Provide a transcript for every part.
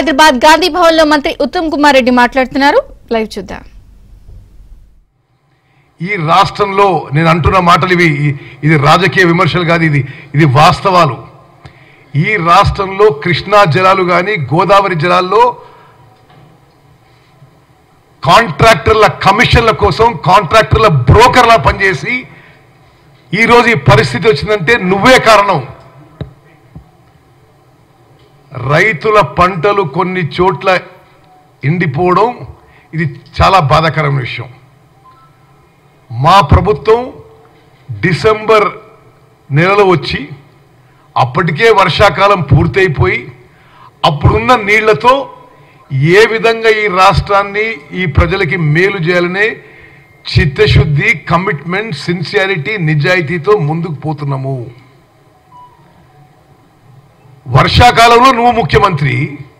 హైదరాబాద్ గాంధీ భవన్ లో మంత్రి ఉత్తమ్ కుమార్ రెడ్డి మాట్లాడుతున్నారు లైవ్ చూద్దాం ఈ రాష్ట్రంలో నేను అంటున్న మాటలు ఇవి ఇ- ఇది రాజకీయ విమర్శలు కాదు ఇది ఇది వాస్తవాలు ఈ రాష్ట్రంలో కృష్ణా జలాలు కానీ గోదావరి జలాల్లో కాంట్రాక్టర్ల కమిషన్ల కోసం కాంట్రాక్టర్ల బ్రోకర్లా పనిచేసి ఈరోజు ఈ పరిస్థితి వచ్చిందంటే నువ్వే కారణం రైతుల పంటలు కొన్ని చోట్ల ఎండిపోవడం ఇది చాలా బాధాకరమైన విషయం మా ప్రభుత్వం డిసెంబర్ నెలలో వచ్చి అప్పటికే వర్షాకాలం పూర్తయిపోయి అప్పుడున్న నీళ్లతో ఏ విధంగా ఈ రాష్ట్రాన్ని ఈ ప్రజలకి మేలు చేయాలనే చిత్తశుద్ధి కమిట్మెంట్ సిన్సియారిటీ నిజాయితీతో ముందుకు పోతున్నాము వర్షాకాలంలో నువ్వు ముఖ్యమంత్రి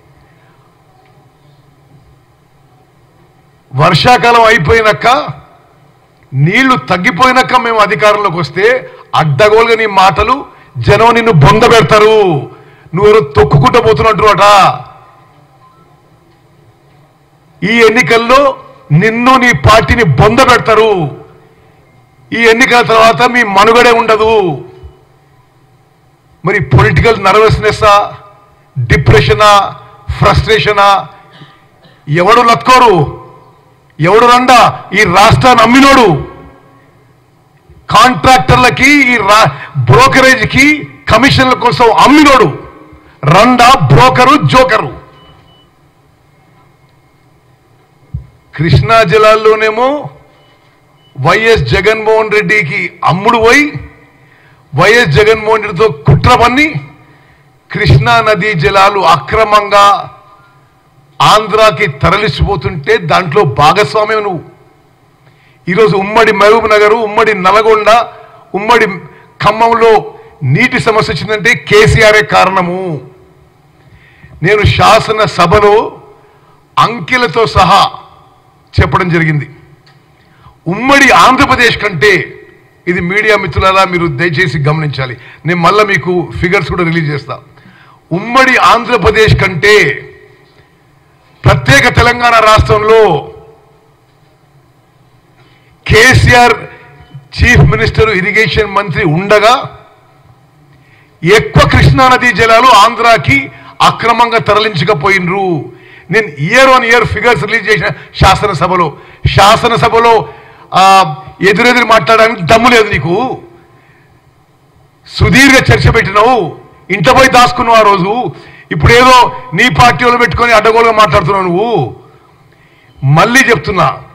వర్షాకాలం అయిపోయినాక నీళ్లు తగ్గిపోయినాక మేము అధికారంలోకి వస్తే అడ్డగోలుగా నీ మాటలు జనం నిన్ను బొంద పెడతారు నువ్వు తొక్కుకుంటూ పోతున్నట్టుట ఈ ఎన్నికల్లో నిన్ను నీ పార్టీని బొంద పెడతారు ఈ ఎన్నికల తర్వాత మీ మనుగడే ఉండదు మరి పొలిటికల్ నర్వస్నెస్సా డిప్రెషనా ఫ్రస్ట్రేషనా ఎవడు లత్కోరు ఎవడు రండా ఈ రాష్ట్రాన్ని అమ్మినోడు కాంట్రాక్టర్లకి ఈ రా బ్రోకరేజ్కి కమిషన్ల కోసం అమ్మినోడు రండా బ్రోకరు జోకరు కృష్ణా జిల్లాల్లోనేమో వైఎస్ జగన్మోహన్ రెడ్డికి అమ్ముడు పోయి వైఎస్ జగన్మోహన్ రెడ్డితో కుట్ర పన్ని కృష్ణా నదీ జలాలు అక్రమంగా ఆంధ్రాకి తరలిసిపోతుంటే దాంట్లో భాగస్వామ్యం నువ్వు ఈరోజు ఉమ్మడి మహబూబ్ నగర్ ఉమ్మడి నల్గొండ ఉమ్మడి ఖమ్మంలో నీటి సమస్య వచ్చిందంటే కేసీఆరే కారణము నేను శాసన సభలో అంకెలతో సహా చెప్పడం జరిగింది ఉమ్మడి ఆంధ్రప్రదేశ్ కంటే ఇది మీడియా మిత్రులారా మీరు దయచేసి గమనించాలి నేను మళ్ళీ మీకు ఫిగర్స్ కూడా రిలీజ్ చేస్తా ఉమ్మడి ఆంధ్రప్రదేశ్ కంటే ప్రత్యేక తెలంగాణ రాష్ట్రంలో కేసీఆర్ చీఫ్ మినిస్టర్ ఇరిగేషన్ మంత్రి ఉండగా ఎక్కువ కృష్ణా నదీ జలాలు ఆంధ్రాకి అక్రమంగా తరలించకపోయినరు నేను year on year figures release చేసిన శాసనసభలో శాసనసభలో ఆ, ఎదురెదురు మాట్లాడడానికి దమ్ము లేదు నీకు సుదీర్ఘ చర్చ పెట్టినావు ఇంట పోయి దాచుకున్నావు ఆ రోజు ఇప్పుడు ఏదో నీ పార్టీ వాళ్ళు పెట్టుకొని అడ్డగోలుగా మాట్లాడుతున్నావు నువ్వు మళ్ళీ చెప్తున్నా